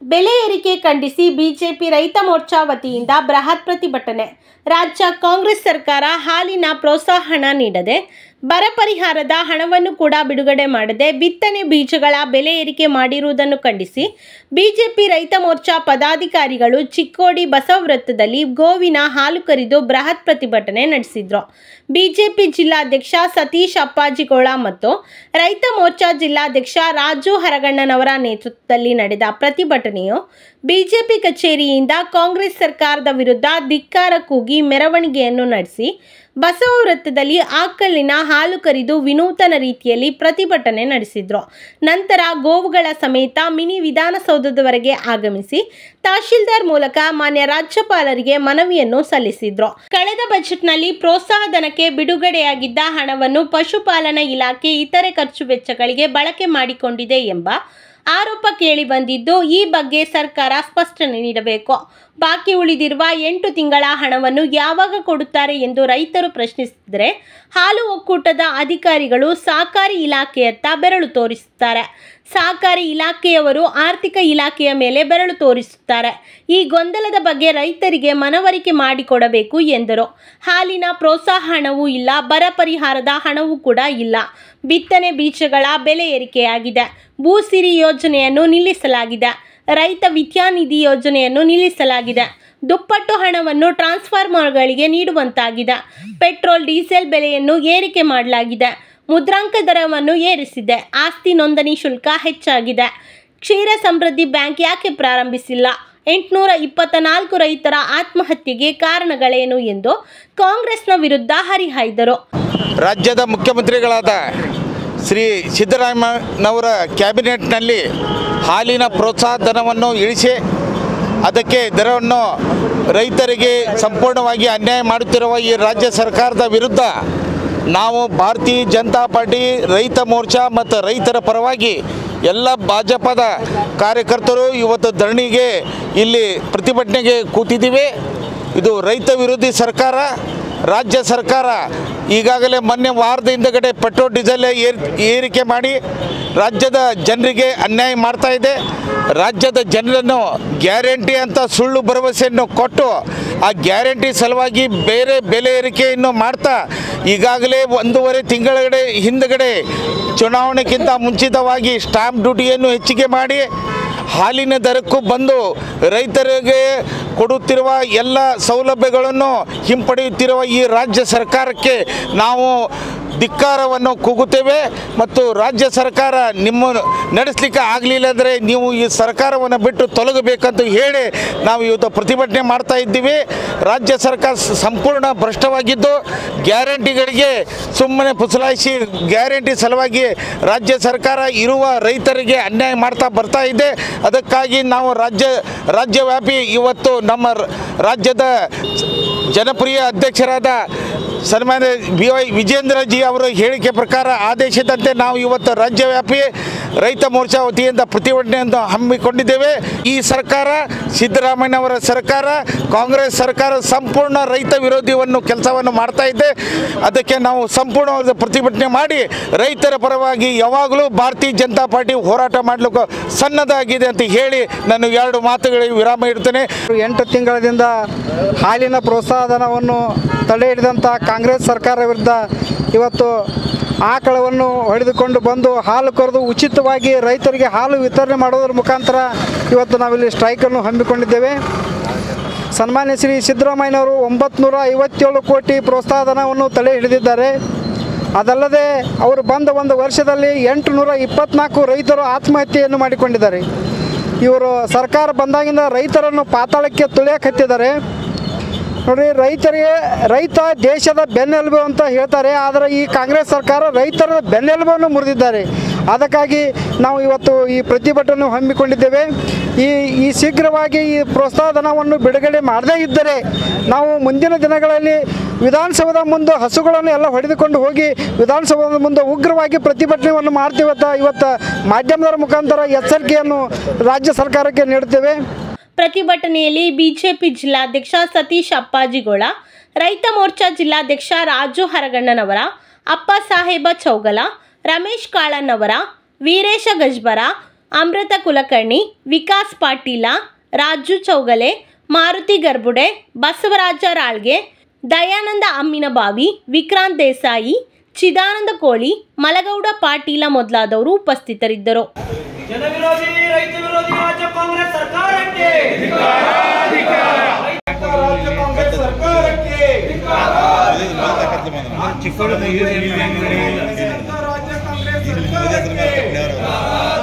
ಬೆಲೆ ಏರಿಕೆ ಖಂಡಿಸಿ ಬಿಜೆಪಿ ರೈತ ಮೋರ್ಚಾ ವತಿಯಿಂದ ಬೃಹತ್ ಪ್ರತಿಭಟನೆ ರಾಜ್ಯ ಕಾಂಗ್ರೆಸ್ ಸರ್ಕಾರ ಹಾಲಿನ ಪ್ರೋತ್ಸಾಹನ ನೀಡದೆ ಬರ ಪರಿಹಾರದ ಹಣವನ್ನು ಕೂಡ ಬಿಡುಗಡೆ ಮಾಡದೆ ಬಿತ್ತನೆ ಬೀಜಗಳ ಬೆಲೆ ಏರಿಕೆ ಮಾಡಿರುವುದನ್ನು ಖಂಡಿಸಿ ಬಿಜೆಪಿ ರೈತ ಮೋರ್ಚಾ ಪದಾಧಿಕಾರಿಗಳು ಚಿಕ್ಕೋಡಿ ಬಸವ ವೃತ್ತದಲ್ಲಿ ಗೋವಿನ ಹಾಲು ಕರೆದು ಬೃಹತ್ ಪ್ರತಿಭಟನೆ ನಡೆಸಿದ್ರು ಬಿಜೆಪಿ ಜಿಲ್ಲಾಧ್ಯಕ್ಷ ಸತೀಶ್ ಅಪ್ಪಾಜಿಗೋಳ ಮತ್ತು ರೈತ ಮೋರ್ಚಾ ಜಿಲ್ಲಾಧ್ಯಕ್ಷ ರಾಜು ಹರಗಣ್ಣನವರ ನೇತೃತ್ವದಲ್ಲಿ ನಡೆದ ಪ್ರತಿಭಟನೆಯು ಬಿಜೆಪಿ ಕಚೇರಿಯಿಂದ ಕಾಂಗ್ರೆಸ್ ಸರ್ಕಾರದ ವಿರುದ್ಧ ಧಿಕ್ಕಾರ ಕೂಗಿ ಮೆರವಣಿಗೆಯನ್ನು ನಡೆಸಿ ಬಸವ ವೃತ್ತದಲ್ಲಿ ಆಕಲ್ಲಿನ ಹಾಲು ಕರಿದು ವಿನೂತನ ರೀತಿಯಲ್ಲಿ ಪ್ರತಿಭಟನೆ ನಡೆಸಿದ್ರು ನಂತರ ಗೋವುಗಳ ಸಮೇತ ಮಿನಿ ವಿಧಾನಸೌಧದವರೆಗೆ ಆಗಮಿಸಿ ತಹಶೀಲ್ದಾರ್ ಮೂಲಕ ಮಾನ್ಯ ರಾಜ್ಯಪಾಲರಿಗೆ ಮನವಿಯನ್ನು ಸಲ್ಲಿಸಿದ್ರು ಕಳೆದ ಬಜೆಟ್ನಲ್ಲಿ ಪ್ರೋತ್ಸಾಹಧನಕ್ಕೆ ಬಿಡುಗಡೆಯಾಗಿದ್ದ ಹಣವನ್ನು ಪಶುಪಾಲನಾ ಇಲಾಖೆ ಇತರೆ ಖರ್ಚು ವೆಚ್ಚಗಳಿಗೆ ಬಳಕೆ ಮಾಡಿಕೊಂಡಿದೆ ಎಂಬ ಆರೋಪ ಕೇಳಿ ಬಂದಿದ್ದು ಈ ಬಗ್ಗೆ ಸರ್ಕಾರ ಸ್ಪಷ್ಟನೆ ನೀಡಬೇಕು ಬಾಕಿ ಉಳಿದಿರುವ ಎಂಟು ತಿಂಗಳ ಹಣವನ್ನು ಯಾವಾಗ ಕೊಡುತ್ತಾರೆ ಎಂದು ರೈತರು ಪ್ರಶ್ನಿಸಿದರೆ ಹಾಲು ಒಕ್ಕೂಟದ ಅಧಿಕಾರಿಗಳು ಸಹಕಾರಿ ಇಲಾಖೆಯತ್ತ ಬೆರಳು ತೋರಿಸುತ್ತಾರೆ ಸಹಕಾರಿ ಇಲಾಖೆಯವರು ಆರ್ಥಿಕ ಇಲಾಖೆಯ ಮೇಲೆ ಬೆರಳು ತೋರಿಸುತ್ತಾರೆ ಈ ಗೊಂದಲದ ಬಗ್ಗೆ ರೈತರಿಗೆ ಮನವರಿಕೆ ಮಾಡಿಕೊಡಬೇಕು ಎಂದರು ಹಾಲಿನ ಪ್ರೋತ್ಸಾಹ ಹಣವೂ ಇಲ್ಲ ಬರ ಪರಿಹಾರದ ಹಣವೂ ಕೂಡ ಇಲ್ಲ ಬಿತ್ತನೆ ಬೀಜಗಳ ಬೆಲೆ ಏರಿಕೆಯಾಗಿದೆ ಭೂಸಿರಿ ಯೋಜನೆಯನ್ನು ನಿಲ್ಲಿಸಲಾಗಿದೆ ರೈತ ವಿದ್ಯಾನಿಧಿ ಯೋಜನೆಯನ್ನು ನಿಲ್ಲಿಸಲಾಗಿದೆ ದುಪ್ಪಟ್ಟು ಹಣವನ್ನು ಟ್ರಾನ್ಸ್ಫಾರ್ಮರ್ಗಳಿಗೆ ನೀಡುವಂತಾಗಿದೆ ಪೆಟ್ರೋಲ್ ಡೀಸೆಲ್ ಬೆಲೆಯನ್ನು ಏರಿಕೆ ಮಾಡಲಾಗಿದೆ ಮುದ್ರಾಂಕ ದರವನ್ನು ಏರಿಸಿದೆ ಆಸ್ತಿ ನೋಂದಣಿ ಶುಲ್ಕ ಹೆಚ್ಚಾಗಿದೆ ಕ್ಷೀರ ಸಮೃದ್ಧಿ ಬ್ಯಾಂಕ್ ಯಾಕೆ ಪ್ರಾರಂಭಿಸಿಲ್ಲ ಎಂಟುನೂರ ಇಪ್ಪತ್ತ ನಾಲ್ಕು ರೈತರ ಆತ್ಮಹತ್ಯೆಗೆ ಕಾರಣಗಳೇನು ಎಂದು ಕಾಂಗ್ರೆಸ್ನ ವಿರುದ್ಧ ಹರಿಹಾಯ್ದರು ರಾಜ್ಯದ ಮುಖ್ಯಮಂತ್ರಿಗಳಾದ ಶ್ರೀ ಸಿದ್ದರಾಮಯ್ಯನವರ ಕ್ಯಾಬಿನೆಟ್ನಲ್ಲಿ ಹಾಲಿನ ಪ್ರೋತ್ಸಾಹ ಧನವನ್ನು ಇಳಿಸಿ ಅದಕ್ಕೆ ದರವನ್ನು ರೈತರಿಗೆ ಸಂಪೂರ್ಣವಾಗಿ ಅನ್ಯಾಯ ಮಾಡುತ್ತಿರುವ ಈ ರಾಜ್ಯ ಸರ್ಕಾರದ ವಿರುದ್ಧ ನಾವು ಭಾರತೀಯ ಜನತಾ ಪಾರ್ಟಿ ರೈತ ಮೋರ್ಚಾ ಮತ್ತು ರೈತರ ಪರವಾಗಿ ಎಲ್ಲ ಭಾಜಪದ ಕಾರ್ಯಕರ್ತರು ಇವತ್ತು ಧರಣಿಗೆ ಇಲ್ಲಿ ಪ್ರತಿಭಟನೆಗೆ ಕೂತಿದ್ದೀವಿ ಇದು ರೈತ ವಿರೋಧಿ ಸರ್ಕಾರ ರಾಜ್ಯ ಸರ್ಕಾರ ಈಗಾಗಲೇ ಮೊನ್ನೆ ವಾರದ ಹಿಂದಗಡೆ ಪೆಟ್ರೋಲ್ ಡೀಸೆಲ್ ಏರ್ ಏರಿಕೆ ಮಾಡಿ ರಾಜ್ಯದ ಜನರಿಗೆ ಅನ್ಯಾಯ ಮಾಡ್ತಾ ಇದೆ ರಾಜ್ಯದ ಜನರನ್ನು ಗ್ಯಾರಂಟಿ ಅಂತ ಸುಳ್ಳು ಭರವಸೆಯನ್ನು ಕೊಟ್ಟು ಆ ಗ್ಯಾರಂಟಿ ಸಲುವಾಗಿ ಬೇರೆ ಬೆಲೆ ಏರಿಕೆಯನ್ನು ಮಾಡ್ತಾ ಈಗಾಗಲೇ ಒಂದೂವರೆ ತಿಂಗಳಗಡೆ ಹಿಂದಗಡೆ ಚುನಾವಣೆಗಿಂತ ಮುಂಚಿತವಾಗಿ ಸ್ಟಾಂಪ್ ಡ್ಯೂಟಿಯನ್ನು ಹೆಚ್ಚಿಗೆ ಮಾಡಿ ಹಾಲಿನ ದರಕ್ಕೂ ಬಂದು ರೈತರಿಗೆ ಕೊಡುತ್ತಿರುವ ಎಲ್ಲ ಸೌಲಭ್ಯಗಳನ್ನು ಹಿಂಪಡೆಯುತ್ತಿರುವ ಈ ರಾಜ್ಯ ಸರ್ಕಾರಕ್ಕೆ ನಾವು ಧಿಕ್ಕಾರವನ್ನು ಕೂಗುತ್ತೇವೆ ಮತ್ತು ರಾಜ್ಯ ಸರ್ಕಾರ ನಿಮ್ಮ ನಡೆಸಲಿಕ್ಕೆ ಆಗಲಿಲ್ಲಂದರೆ ನೀವು ಈ ಸರ್ಕಾರವನ್ನು ಬಿಟ್ಟು ತೊಲಗಬೇಕಂತ ಹೇಳಿ ನಾವು ಇವತ್ತು ಪ್ರತಿಭಟನೆ ಮಾಡ್ತಾ ಇದ್ದೀವಿ ರಾಜ್ಯ ಸರ್ಕಾರ ಸ- ಸಂಪೂರ್ಣ ಭ್ರಷ್ಟವಾಗಿದ್ದು ಗ್ಯಾರಂಟಿಗಳಿಗೆ ಸುಮ್ಮನೆ ಪುಸಲಾಯಿಸಿ ಗ್ಯಾರಂಟಿ ಸಲುವಾಗಿ ರಾಜ್ಯ ಸರ್ಕಾರ ಇರುವ ರೈತರಿಗೆ ಅನ್ಯಾಯ ಮಾಡ್ತಾ ಬರ್ತಾ ಇದೆ ಅದಕ್ಕಾಗಿ ನಾವು ರಾಜ್ಯ ರಾಜ್ಯವ್ಯಾಪಿ ಇವತ್ತು ನಮ್ಮ ರ- ರಾಜ್ಯದ ಜನಪ್ರಿಯ ಅಧ್ಯಕ್ಷರಾದ ಸನ್ಮಾನ್ಯ ಬಿ ವೈ ವಿಜೇಂದ್ರಜಿ ಅವರ ಹೇಳಿಕೆ ಪ್ರಕಾರ ಆದೇಶದಂತೆ ನಾವು ಇವತ್ತು ರಾಜ್ಯವ್ಯಾಪಿ ರೈತ ಮೋರ್ಚಾ ವತಿಯಿಂದ ಪ್ರತಿಭಟನೆಯನ್ನು ಹಮ್ಮಿಕೊಂಡಿದ್ದೇವೆ ಈ ಸರ್ಕಾರ ಸಿದ್ದರಾಮಯ್ಯನವರ ಸರ್ಕಾರ ಕಾಂಗ್ರೆಸ್ ಸರ್ಕಾರ ಸಂಪೂರ್ಣ ರೈತ ವಿರೋಧಿಯನ್ನು ಕೆಲಸವನ್ನು ಮಾಡ್ತಾ ಇದೆ ಅದಕ್ಕೆ ನಾವು ಸಂಪೂರ್ಣವಾದ ಪ್ರತಿಭಟನೆ ಮಾಡಿ ರೈತರ ಪರವಾಗಿ ಯಾವಾಗಲೂ ಭಾರತೀಯ ಜನತಾ ಪಾರ್ಟಿ ಹೋರಾಟ ಮಾಡಲಿಕ್ಕೆ ಸನ್ನದ್ಧಾಗಿದೆ ಅಂತ ಹೇಳಿ ನಾನು ಎರಡು ಮಾತುಗಳಿಗೆ ವಿರಾಮ ಇಡ್ತೇನೆ ಎಂಟು ತಿಂಗಳಿಂದ ಹಾಲಿನ ಪ್ರೋತ್ಸಾಹಧನವನ್ನು ತಡೆ ಹಿಡಿದಂಥ ಕಾಂಗ್ರೆಸ್ ಸರ್ಕಾರ ವಿರುದ್ಧ ಇವತ್ತು ಆಕಳವನ್ನು ಹೊಡೆದುಕೊಂಡು ಬಂದು ಹಾಲು ಕರೆದು ಉಚಿತವಾಗಿ ರೈತರಿಗೆ ಹಾಲು ವಿತರಣೆ ಮಾಡೋದ್ರ ಮುಖಾಂತರ ಇವತ್ತು ನಾವಿಲ್ಲಿ ಸ್ಟ್ರೈಕನ್ನು ಹಮ್ಮಿಕೊಂಡಿದ್ದೇವೆ ಸನ್ಮಾನ್ಯ ಶ್ರೀ ಸಿದ್ದರಾಮಯ್ಯನವರು ಒಂಬತ್ತು ಐವತ್ತೇಳು ಕೋಟಿ ಪ್ರೋತ್ಸಾಹಧನವನ್ನು ತಡೆ ಹಿಡಿದಿದ್ದಾರೆ ಅದಲ್ಲದೆ ಅವರು ಬಂದ ಒಂದು ವರ್ಷದಲ್ಲಿ ಎಂಟು ನೂರ ಇಪ್ಪತ್ನಾಲ್ಕು ರೈತರು ಆತ್ಮಹತ್ಯೆಯನ್ನು ಮಾಡಿಕೊಂಡಿದ್ದಾರೆ ಇವರು ಸರ್ಕಾರ ಬಂದಾಗಿಂದ ರೈತರನ್ನು ಪಾತಾಳಕ್ಕೆ ತುಳಿಯಕತ್ತಿದ್ದಾರೆ ನೋಡಿ ರೈತರಿಗೆ ರೈತ ದೇಶದ ಬೆನ್ನೆಲುಬು ಅಂತ ಹೇಳ್ತಾರೆ ಆದರೆ ಈ ಕಾಂಗ್ರೆಸ್ ಸರ್ಕಾರ ರೈತರ ಬೆನ್ನೆಲುಬನ್ನು ಮುರಿದಿದ್ದಾರೆ ಅದಕ್ಕಾಗಿ ನಾವು ಇವತ್ತು ಈ ಪ್ರತಿಭಟನೆ ಹಮ್ಮಿಕೊಂಡಿದ್ದೇವೆ ಈ ಈ ಶೀಘ್ರವಾಗಿ ಈ ಪ್ರೋತ್ಸಾಹಧನವನ್ನು ಬಿಡುಗಡೆ ಮಾಡದೇ ಇದ್ದರೆ ನಾವು ಮುಂದಿನ ದಿನಗಳಲ್ಲಿ ವಿಧಾನಸೌಧ ಮುಂದೆ ಹಸುಗಳನ್ನು ಎಲ್ಲ ಹೊಡೆದುಕೊಂಡು ಹೋಗಿ ವಿಧಾನಸೌಧದ ಮುಂದೆ ಉಗ್ರವಾಗಿ ಪ್ರತಿಭಟನೆಯನ್ನು ಮಾಡ್ತೀವತ್ತ ಇವತ್ತು ಮಾಧ್ಯಮದವರ ಮುಖಾಂತರ ಎಚ್ಚರಿಕೆಯನ್ನು ರಾಜ್ಯ ಸರ್ಕಾರಕ್ಕೆ ನೀಡುತ್ತೇವೆ ಪ್ರತಿಭಟನೆಯಲ್ಲಿ ಬಿಜೆಪಿ ಜಿಲ್ಲಾಧ್ಯಕ್ಷ ಸತೀಶ್ ಅಪ್ಪಾಜಿಗೋಳ ರೈತ ಮೋರ್ಚಾ ಜಿಲ್ಲಾಧ್ಯಕ್ಷ ರಾಜು ಹರಗಣ್ಣನವರ ಅಪ್ಪ ಸಾಹೇಬ ಚೌಗಲ ರಮೇಶ್ ಕಾಳನ್ನವರ ವೀರೇಶ ಗಜ್ಬರ ಅಮೃತ ಕುಲಕರ್ಣಿ ವಿಕಾಸ್ ಪಾಟೀಲ ರಾಜು ಚೌಗಲೆ ಮಾರುತಿ ಗರ್ಬುಡೆ ಬಸವರಾಜ ರಾಳ್ಗೆ ದಯಾನಂದ ಅಮ್ಮಿನಬಾವಿ ವಿಕ್ರಾಂತ್ ದೇಸಾಯಿ ಚಿದಾನಂದ ಕೋಳಿ ಮಲಗೌಡ ಪಾಟೀಲ ಮೊದಲಾದವರು ಉಪಸ್ಥಿತರಿದ್ದರು ಜನವಿರೋಧಿ ರೈತ ವಿರೋಧಿ ರಾಜ್ಯ ಕಾಂಗ್ರೆಸ್ ಸರ್ಕಾರಕ್ಕೆ ರಾಜ್ಯ ಕಾಂಗ್ರೆಸ್ ಸರ್ಕಾರಕ್ಕೆ ರಾಜ್ಯ ಕಾಂಗ್ರೆಸ್ ಸರ್ಕಾರಕ್ಕೆ